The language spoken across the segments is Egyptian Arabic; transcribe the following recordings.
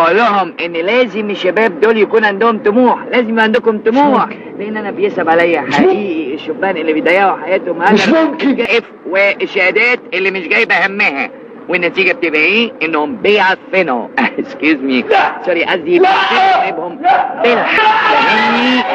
وبقول لهم ان لازم الشباب دول يكون عندهم طموح لازم يبقى عندكم طموح لان انا بيصعب عليا حقيقي الشبان اللي بيضيعوا حياتهم مش ممكن. جايب والشهادات اللي مش جايبه همها والنتيجه بتبقى ايه انهم بيعفنوا اسكيوز مي سوري قصدي بيعفنوا بالحق فاهمني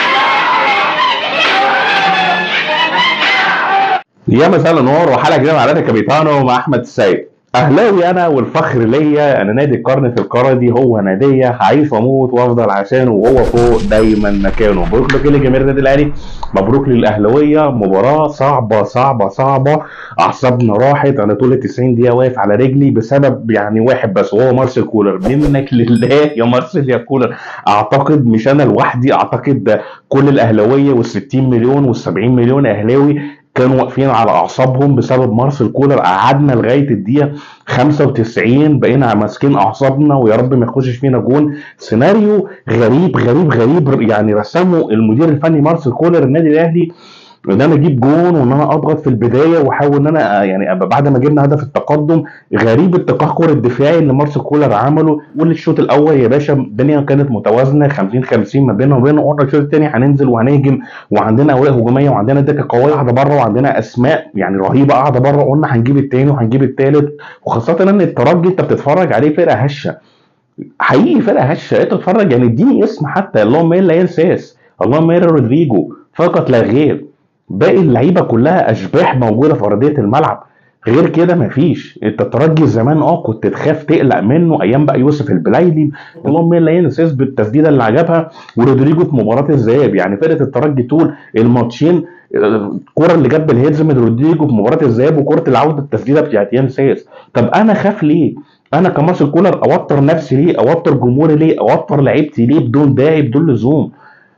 يا مساء النور وحلقه جديده مع نادي كابيتانو مع احمد السيد اهلاوي انا والفخر ليا انا نادي القرن في القاره دي هو ناديه هعيش واموت وافضل عشانه وهو فوق دايما مكانه مبروك لكل جماهير النادي الاهلي مبروك للاهلاويه مباراه صعبه صعبه صعبه اعصابنا راحت انا طول ال 90 دقيقه واقف على رجلي بسبب يعني واحد بس وهو مارسيل كولر منك لله يا مارسيل يا كولر اعتقد مش انا لوحدي اعتقد ده كل الاهلاويه وال 60 مليون وال 70 مليون اهلاوي كانوا واقفين على اعصابهم بسبب مارسيل كولر قعدنا لغايه الدقيقه 95 بقينا ماسكين اعصابنا ويا رب ما يخشش فينا جون سيناريو غريب غريب غريب يعني رسمه المدير الفني مارسيل كولر النادي الاهلي ان انا اجيب جون وان انا اضغط في البدايه واحاول ان انا يعني أبقى بعد ما جبنا هدف التقدم غريب التقهقر الدفاعي اللي مارسيل كولر عمله والشوط الاول يا باشا الدنيا كانت متوازنه 50 50 ما بيننا وبين قلنا الشوط الثاني هننزل وهنهجم وعندنا اوراق هجوميه وعندنا دكه قويه قاعده بره وعندنا اسماء يعني رهيبه قاعده بره قلنا هنجيب الثاني وهنجيب الثالث وخاصه ان الترجي انت بتتفرج عليه فرقه هشه حقيقي فرقه هشه انت تتفرج يعني اديني اسم حتى اللهم الا ينساس اللهم الا رودريجو فقط لا غير باقي اللعيبه كلها اشباح موجوده في ارضيه الملعب غير كده مفيش انت الترجي زمان اه كنت تخاف تقلق منه ايام بقى يوسف البلايلي اللهم الا ينساس بالتسديده اللي عجبها ورودريجو في مباراه الذهاب يعني فرقه الترجي طول الماتشين الكره اللي جت بالهيدز من رودريجو في مباراه الذهاب وكره العوده التسديده بتاعت ينساس طب انا خاف ليه؟ انا كمارسيل كولر اوتر نفسي ليه؟ اوتر جمهوري ليه؟ اوتر لعيبتي ليه بدون داعي بدون لزوم؟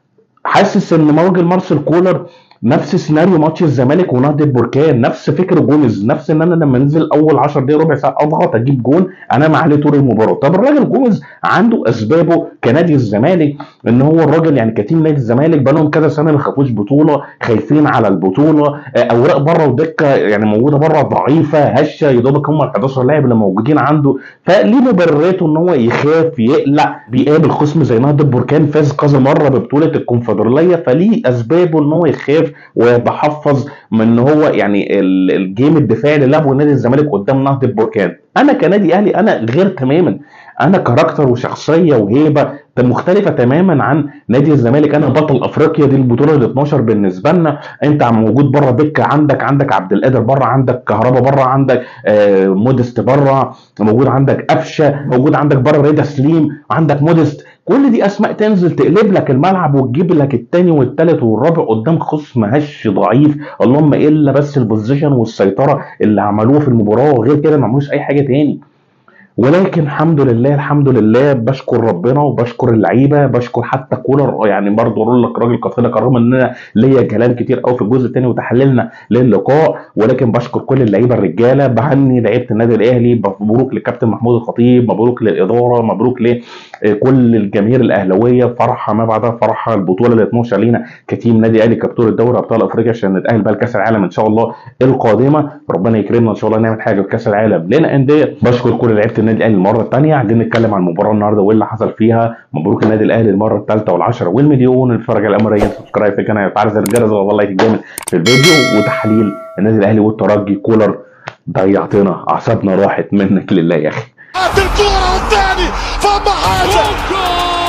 حاسس ان موج مارسيل كولر نفس سيناريو ماتش الزمالك ونهضه بركان نفس فكر جوميز نفس ان انا لما انزل اول 10 دقايق ربع ساعه اضغط اجيب جون انام عليه طول المباراه طب الراجل جوميز عنده اسبابه كنادي الزمالك ان هو الراجل يعني كتيم نادي الزمالك بقالهم كذا سنه ما خافوش بطوله خايفين على البطوله آه، اوراق بره ودكه يعني موجوده بره ضعيفه هشه يا دوبك هم ال 11 لاعب اللي موجودين عنده فليه مبرراته ان هو يخاف يقلق بيقابل خصم زي نهضه بركان فاز كذا مره ببطوله الكونفدراليه فليه اسبابه ان هو يخاف وبحفظ من ان هو يعني ال- الجيم الدفاعي اللي لعبه نادي الزمالك قدام نهضه بركان انا كنادي اهلي انا غير تماما انا كاركتر وشخصيه وهيبه ده مختلفه تماما عن نادي الزمالك انا بطل افريقيا دي البطوله ال 12 بالنسبه لنا انت عم موجود بره دكه عندك عندك عبد القادر بره عندك كهربا بره عندك آه مودست بره موجود عندك قفشه موجود عندك بره رضا سليم عندك مودست كل دي اسماء تنزل تقلب لك الملعب وتجيب لك الثاني والثالث والرابع قدام خصم هش ضعيف اللهم الا بس البوزيشن والسيطره اللي عملوها في المباراه وغير كده ما عملوش اي حاجه تاني ولكن الحمد لله الحمد لله بشكر ربنا وبشكر اللعيبه بشكر حتى كولر يعني برضه اقول لك راجل قصيده كرم ان انا ليا كلام كتير قوي في الجزء الثاني وتحليلنا للقاء ولكن بشكر كل اللعيبه الرجاله بهني لعيبه النادي الاهلي مبروك للكابتن محمود الخطيب مبروك للاداره مبروك لكل الجماهير الاهلاويه فرحه ما بعدها فرحه البطوله ال 12 لينا كتيم نادي اهلي كبطوله دوري ابطال افريقيا عشان نتاهل بقى لكاس العالم ان شاء الله القادمه ربنا يكرمنا ان شاء الله نعمل حاجه في كاس العالم لنا انديه بشكر كل لعيبه النادي الاهلي المره الثانيه عايزين نتكلم عن المباراه النهارده وايه اللي حصل فيها مبروك النادي الاهلي المره الثالثه والعشره والمليون اللي اتفرج على الامر سبسكرايب في القناه وفعل زر الجرس والله الجامد في الفيديو وتحليل النادي الاهلي والترجي كولر ضيعتنا اعصابنا راحت منك لله يا اخي هات الكورة والثاني فما حاجة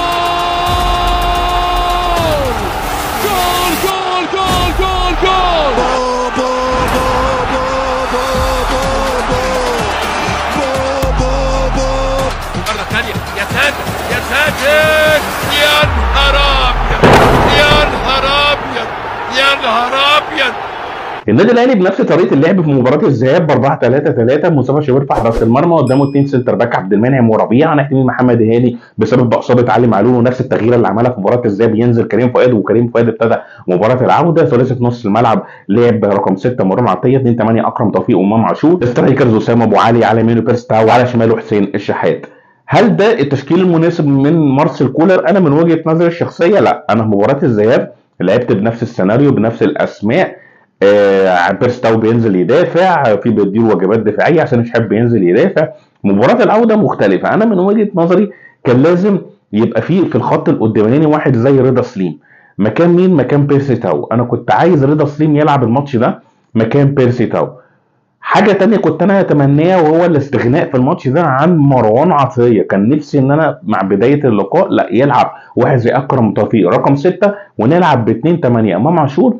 جول جول جول جول جول بو بو بو بو بو بو بو بو بو بو مرة ثانية يا ساتر يا ساتر يا نهار أبيض يا نهار أبيض يا نهار أبيض النادي الاهلي بنفس طريقه اللعب في مباراه الذهاب ب 4 3 3 مصطفى شوبير في حراسه المرمى قدامه اثنين سنتر باك عبد المنعم وربيع ناحيه يمين محمد هاني بسبب اصابه علي معلول ونفس التغيير اللي عملها في مباراه الذهاب ينزل كريم فؤاد وكريم فؤاد ابتدى مباراه العوده ثلاثه نص الملعب لعب رقم 6 مروان عطيه 2 8 اكرم توفيق وامام عاشور سترايكرز اسامه ابو علي على يمينه بيرستا وعلى شماله حسين الشحات هل ده التشكيل المناسب من مارسيل كولر انا من وجهه نظري الشخصيه لا انا في مباراه الذهاب لعبت بنفس السيناريو بنفس الاسماء آه بيرستاو بينزل يدافع في بيديله واجبات دفاعيه عشان مش حابب ينزل يدافع مباراه العوده مختلفه انا من وجهه نظري كان لازم يبقى فيه في الخط القداماني واحد زي رضا سليم مكان مين مكان بيرسي تاو انا كنت عايز رضا سليم يلعب الماتش ده مكان بيرسي تاو حاجه تانية كنت انا اتمناها وهو الاستغناء في الماتش ده عن مروان عطيه كان نفسي ان انا مع بدايه اللقاء لا يلعب واحد زي اكرم توفيق رقم ستة ونلعب باتنين تمانية امام عاشور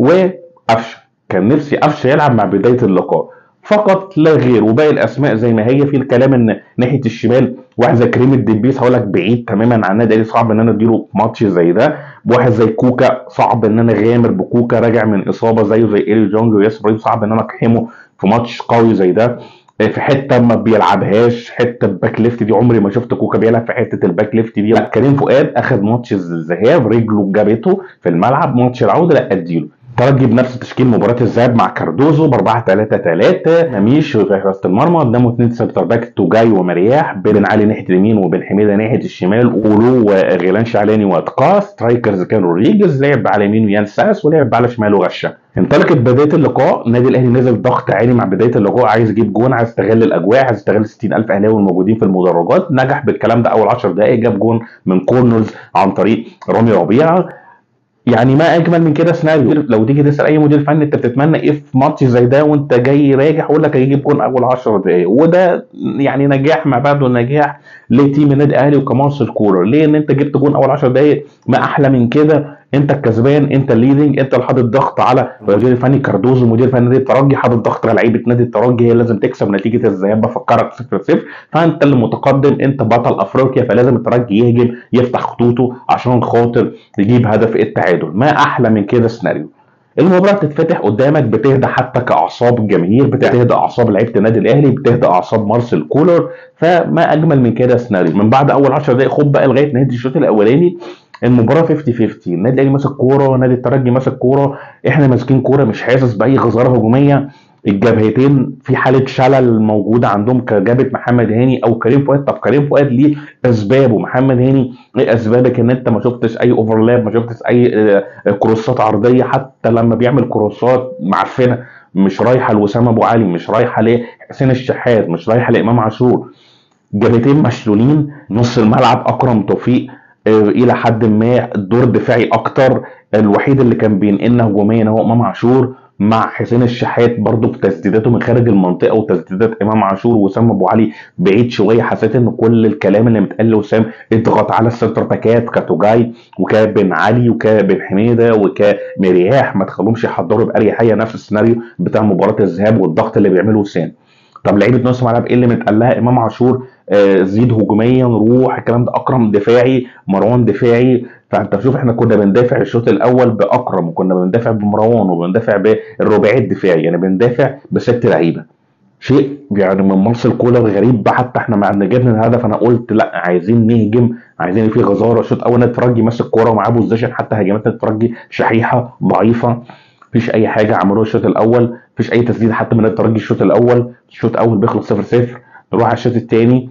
وقفشه كان نفسي قفشه يلعب مع بدايه اللقاء فقط لا غير وباقي الاسماء زي ما هي في الكلام ان ناحيه الشمال واحد زي كريم الدبيس هقول لك بعيد تماما عن النادي الاهلي صعب ان انا اديله ماتش زي ده واحد زي كوكا صعب ان انا غامر بكوكا راجع من اصابه زيه زي ايلي جونج وياسر ابراهيم صعب ان انا اقحمه في ماتش قوي زي ده في حته ما بيلعبهاش حته الباك ليفت دي عمري ما شفت كوكا بيلعب في حته الباك ليفت دي لا كريم فؤاد اخذ ماتش الذهاب رجله جابته في الملعب ماتش العوده لا اديله ترجي بنفس تشكيل مباراه الذهاب مع كاردوزو ب 4 3 3 نميش في حراسه المرمى قدامه اثنين سنتر باك توجاي ومرياح بن علي ناحيه اليمين وبن حميده ناحيه الشمال اولو وغيلان شعلاني واتقاء سترايكرز كان رودريجز لعب على يمينه يان ساس ولعب على شماله غشه انطلقت بدايه اللقاء النادي الاهلي نزل ضغط عالي مع بدايه اللقاء عايز يجيب جون عايز يستغل الاجواء عايز يستغل 60000 اهلاوي الموجودين في المدرجات نجح بالكلام ده اول 10 دقائق جاب جون من كورنرز عن طريق رامي ربيعه يعني ما اجمل من كده سيناريو لو تيجي تسال اي مدير فني انت بتتمنى ايه في ماتش زي ده وانت جاي راجع يقول لك هيجيب جون اول 10 دقائق وده يعني نجاح ما بعده نجاح لتيم النادي الاهلي وكمارسيل كولر ليه ان انت جبت جون اول 10 دقائق ما احلى من كده انت الكسبان انت الليدنج انت اللي حاطط ضغط على المدير الفني كاردوزو مدير فني نادي الترجي حاطط ضغط على لعيبه نادي الترجي هي لازم تكسب نتيجه الذهاب بفكرك 0 0 فانت اللي متقدم انت بطل افريقيا فلازم الترجي يهجم يفتح خطوطه عشان خاطر يجيب هدف التعادل ما احلى من كده سيناريو المباراة بتتفتح قدامك بتهدى حتى كأعصاب الجماهير بتهدى أعصاب لعيبة النادي الأهلي بتهدى أعصاب مارسيل كولر فما أجمل من كده سيناريو من بعد أول 10 دقايق خد بقى لغاية نهاية الشوط الأولاني المباراه 50 50 النادي الاهلي ماسك كوره نادي الترجي ماسك كوره احنا ماسكين كوره مش حاسس باي غزاره هجوميه الجبهتين في حاله شلل موجوده عندهم كجبهه محمد هاني او كريم فؤاد طب كريم فؤاد ليه اسبابه محمد هاني ايه اسبابك ان انت ما شفتش اي اوفرلاب ما شفتش اي آه، كروسات عرضيه حتى لما بيعمل كروسات معفنه مش رايحه لوسام ابو علي مش رايحه لحسين الشحات مش رايحه لامام عاشور جبهتين مشلولين نص الملعب اكرم توفيق آه، الى حد ما دور دفاعي اكتر الوحيد اللي كان بينقلنا هجوميا هو امام عاشور مع حسين الشحات برضه في تسديداته من خارج المنطقه وتسديدات امام عاشور وسام ابو علي بعيد شويه حسيت ان كل الكلام اللي متقال لوسام اضغط على السنتر باكات كتوجاي وكبن علي وكبن حميده وكمرياح ما تخلوهمش يحضروا باريحيه نفس السيناريو بتاع مباراه الذهاب والضغط اللي بيعمله وسام طب لعيبه نص ملعب ايه اللي متقال لها امام عاشور آه، زيد هجوميا روح الكلام ده اكرم دفاعي مروان دفاعي فانت شوف احنا كنا بندافع الشوط الاول باكرم وكنا بندافع بمروان وبندافع بالرباعي الدفاعي يعني بندافع بست لعيبه شيء يعني من مارسيل كولر غريب حتى احنا مع ان جبنا الهدف انا قلت لا عايزين نهجم عايزين في غزاره الشوط الاول نادي الترجي ماسك كوره ومعاه بوزيشن حتى هجمات نادي الترجي شحيحه ضعيفه مفيش اي حاجه عملوها الشوط الاول مفيش اي تسديد حتى من نادي الترجي الشوط الاول الشوط الاول بيخلص 0 0 نروح على الشوط الثاني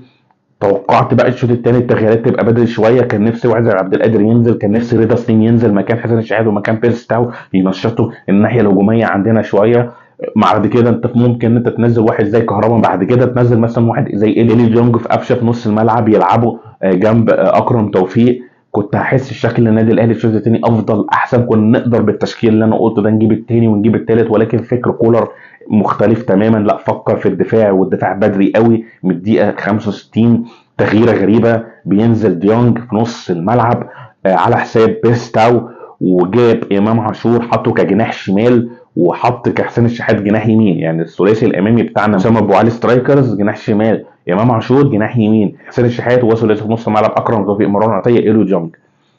توقعت بقى الشوط الثاني التغييرات تبقى بدري شويه كان نفسي وعزة عبد القادر ينزل كان نفسي رضا سليم ينزل مكان حسن الشحات ومكان بيرس تاو ينشطوا الناحيه الهجوميه عندنا شويه بعد كده انت ممكن ان انت تنزل واحد زي كهربا بعد كده تنزل مثلا واحد زي ايلي جونج في قفشه في نص الملعب يلعبوا آه، جنب آه، اكرم توفيق كنت هحس الشكل النادي الاهلي الشوط الثاني افضل احسن كنا نقدر بالتشكيل اللي انا قلته ده نجيب الثاني ونجيب الثالث ولكن فكر كولر مختلف تماما لا فكر في الدفاع والدفاع بدري قوي من الدقيقه 65 تغييره غريبه بينزل ديونج في نص الملعب آه، على حساب بيستاو وجاب امام عاشور حطه كجناح شمال وحط كحسين الشحات جناح يمين يعني الثلاثي الامامي بتاعنا اسامه ابو علي سترايكرز جناح شمال امام عاشور جناح يمين حسين الشحات ووصل في نص الملعب اكرم توفيق مروان عطيه ايلو جونج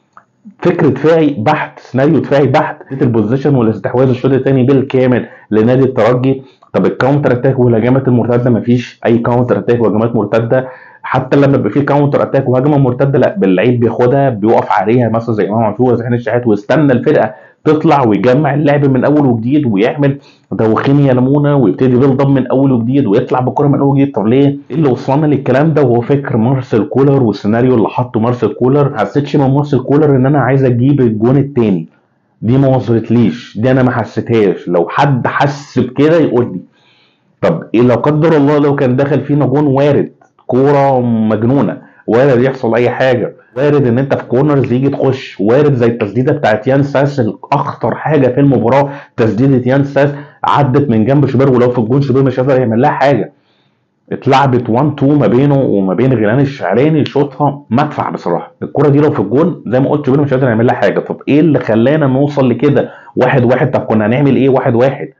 فكر دفاعي بحت سيناريو دفاعي بحت البوزيشن والاستحواذ الشوط الثاني بالكامل لنادي الترجي طب الكاونتر اتاك والهجمات المرتده مفيش اي كاونتر اتاك وهجمات مرتده حتى لما بيبقى في كاونتر اتاك وهجمه مرتده لا اللعيب بياخدها بيقف عليها مثلا زي امام عاشور زي حسين الشحات ويستنى الفرقه تطلع ويجمع اللعب من اول وجديد ويعمل دوخين يا لمونه ويبتدي بيلضم من اول وجديد ويطلع بالكره من اول وجديد طب ليه؟ ايه اللي وصلنا للكلام ده وهو فكر مارسيل كولر والسيناريو اللي حطه مارسيل كولر ما حسيتش من مارسيل كولر ان انا عايز اجيب الجون التاني دي ما وصلتليش دي انا ما حسيتهاش لو حد حس بكده يقول لي طب ايه لا قدر الله لو كان دخل فينا جون وارد كوره مجنونه وارد يحصل اي حاجه وارد ان انت في كورنرز يجي تخش وارد زي التسديده بتاعت يان ساس الاخطر حاجه في المباراه تسديده يان ساس عدت من جنب شوبير ولو في الجون شوبير مش هيقدر يعمل لها حاجه اتلعبت 1 2 ما بينه وما بين غيلان الشعراني يشوطها مدفع بصراحه الكره دي لو في الجون زي ما قلت شوبير مش هيقدر يعمل لها حاجه طب ايه اللي خلانا نوصل لكده واحد واحد طب كنا هنعمل ايه واحد واحد